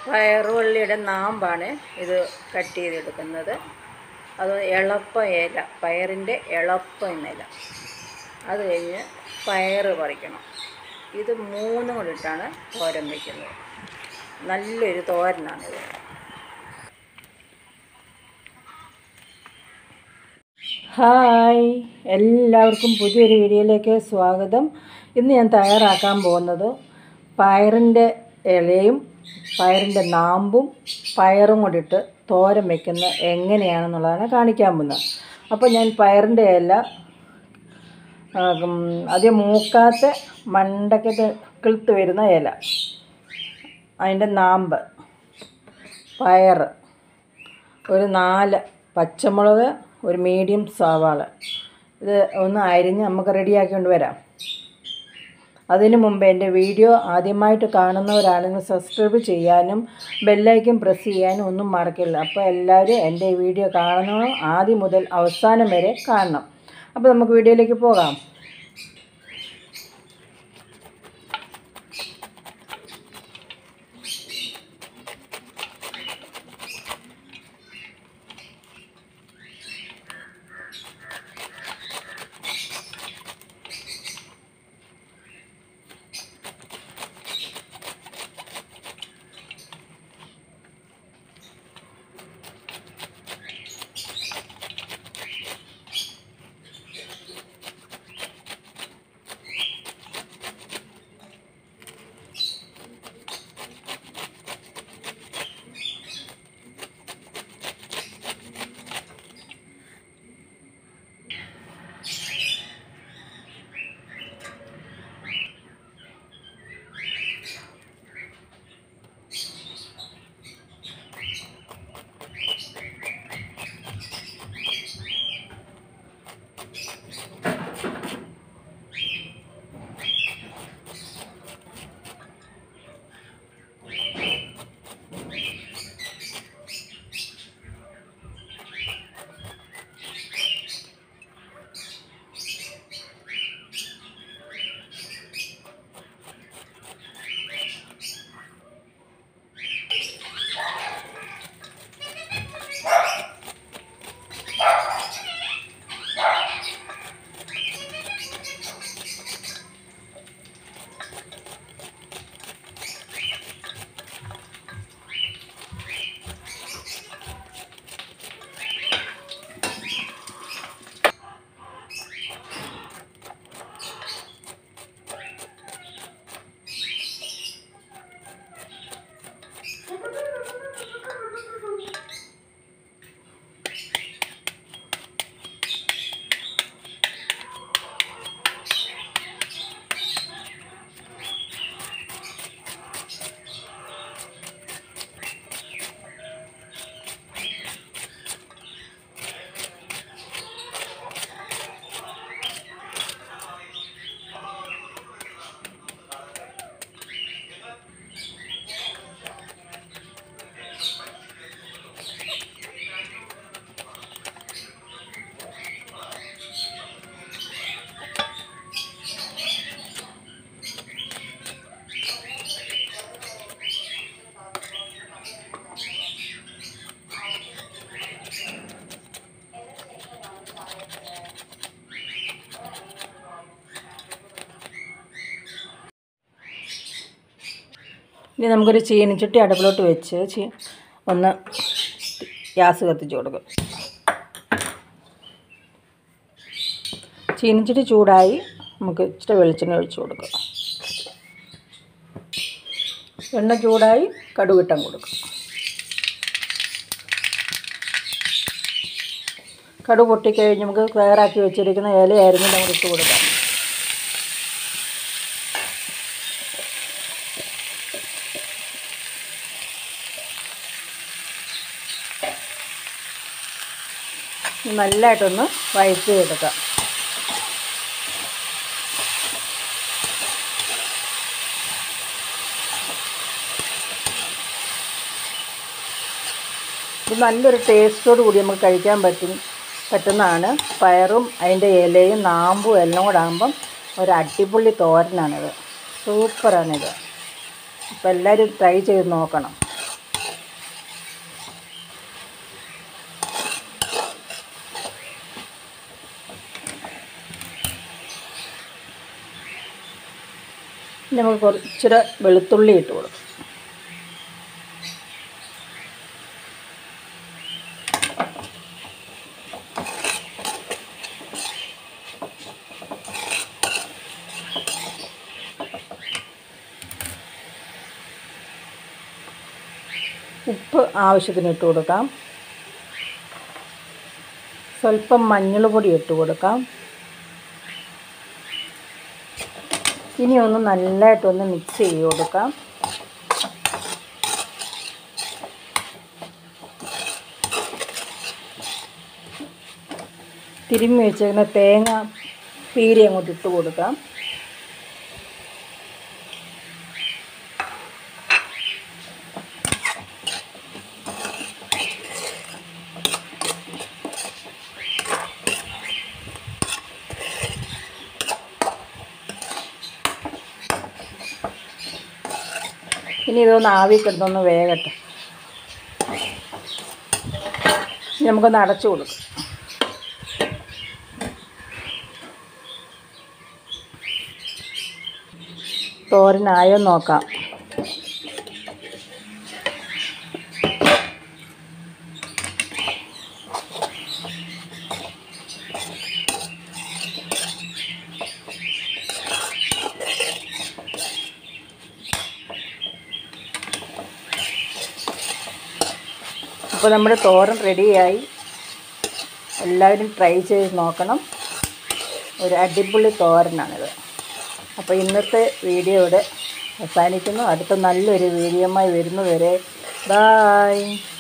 പയറുവള്ളിയുടെ നാമ്പാണ് ഇത് കട്ട് ചെയ്തെടുക്കുന്നത് അത് എളുപ്പ ഇല പയറിൻ്റെ എളുപ്പ ഇല അത് കഴിഞ്ഞ് പയറ് പറിക്കണം ഇത് മൂന്നും കൂടിയിട്ടാണ് തോരൻ വയ്ക്കുന്നത് നല്ലൊരു തോരനാണിത് ഹായ് എല്ലാവർക്കും പുതിയൊരു വീഡിയോയിലേക്ക് സ്വാഗതം ഇന്ന് ഞാൻ തയ്യാറാക്കാൻ പോകുന്നത് പയറിൻ്റെ ഇലയും പയറിൻ്റെ നാമ്പും പയറും കൂടിയിട്ട് തോരൻ വയ്ക്കുന്ന എങ്ങനെയാണെന്നുള്ളതാണ് കാണിക്കാൻ പോകുന്നത് അപ്പോൾ ഞാൻ പയറിൻ്റെ ഇല ആ, ഉം, അധികം മൂക്കാത്ത മണ്ടക്കത്ത് കിളുത്ത് വരുന്ന ഇല അതിൻ്റെ നാമ്പ് പയർ ഒരു നാല് പച്ചമുളക് ഒരു മീഡിയം സവാള ഇത് ഒന്ന് അരിഞ്ഞ് നമുക്ക് റെഡിയാക്കിക്കൊണ്ട് വരാം അതിനു മുമ്പ് എൻ്റെ വീഡിയോ ആദ്യമായിട്ട് കാണുന്നവരാണെങ്കിൽ സബ്സ്ക്രൈബ് ചെയ്യാനും ബെല്ലൈക്കൻ പ്രസ് ചെയ്യാനും ഒന്നും മറക്കില്ല അപ്പോൾ എല്ലാവരും എൻ്റെ ഈ വീഡിയോ കാണണം ആദ്യം മുതൽ അവസാനം വരെ കാണണം അപ്പോൾ നമുക്ക് വീഡിയോയിലേക്ക് പോകാം ഇനി നമുക്കൊരു ചീനിച്ചട്ടി അടുപ്പിലോട്ട് വെച്ച് ചീ ഒന്ന് ഗ്യാസ് കത്തിച്ച് കൊടുക്കും ചീനിച്ചട്ടി ചൂടായി നമുക്ക് ഇച്ചിരി വെളിച്ചെണ്ണ ഒഴിച്ച് കൊടുക്കാം എണ്ണ ചൂടായി കടുകിട്ടം കൊടുക്കും കടുക് പൊട്ടിക്കഴിഞ്ഞ് നമുക്ക് തയ്യാറാക്കി വെച്ചിരിക്കുന്ന ഇലയായിരുന്നു നമുക്ക് ഇട്ട് കൊടുക്കാം നല്ലതായിട്ടൊന്ന് വഴറ്റി എടുക്കാം ഇത് നല്ലൊരു ടേസ്റ്റോട് കൂടി നമുക്ക് കഴിക്കാൻ പറ്റും പറ്റുന്നതാണ് പയറും അതിൻ്റെ ഇലയും നാമ്പും എല്ലാം കൂടെ ആകുമ്പം ഒരു അടിപൊളി തോരനാണിത് സൂപ്പറാണിത് അപ്പോൾ എല്ലാവരും ട്രൈ ചെയ്ത് നോക്കണം ഇനി നമുക്ക് കുറച്ചിരി വെളുത്തുള്ളി ഇട്ട് കൊടുക്കും ഉപ്പ് ആവശ്യത്തിന് ഇട്ട് കൊടുക്കാം സ്വല്പം മഞ്ഞൾ പൊടി ഇട്ട് കൊടുക്കാം ഇനി ഒന്ന് നല്ലതായിട്ടൊന്ന് മിക്സ് ചെയ്ത് കൊടുക്കാം തിരുമ്മി വെച്ചേക്കുന്ന തേങ്ങ പീരി അങ്ങോട്ട് ഇട്ട് കൊടുക്കാം ഇനി ഇതൊന്ന് ആവി കിടന്നൊന്ന് വേകട്ടെ ഇനി നമുക്കൊന്ന് അടച്ചു കൊടുക്കാം തോരനായോ നോക്കാം അപ്പോൾ നമ്മുടെ തോരൻ റെഡിയായി എല്ലാവരും ട്രൈ ചെയ്ത് നോക്കണം ഒരു അടിപൊളി തോരനാണിത് അപ്പോൾ ഇന്നത്തെ വീഡിയോ ഇവിടെ അവസാനിക്കുന്നു അടുത്ത നല്ലൊരു വീഡിയോയുമായി വരുന്നവരെ ബായ്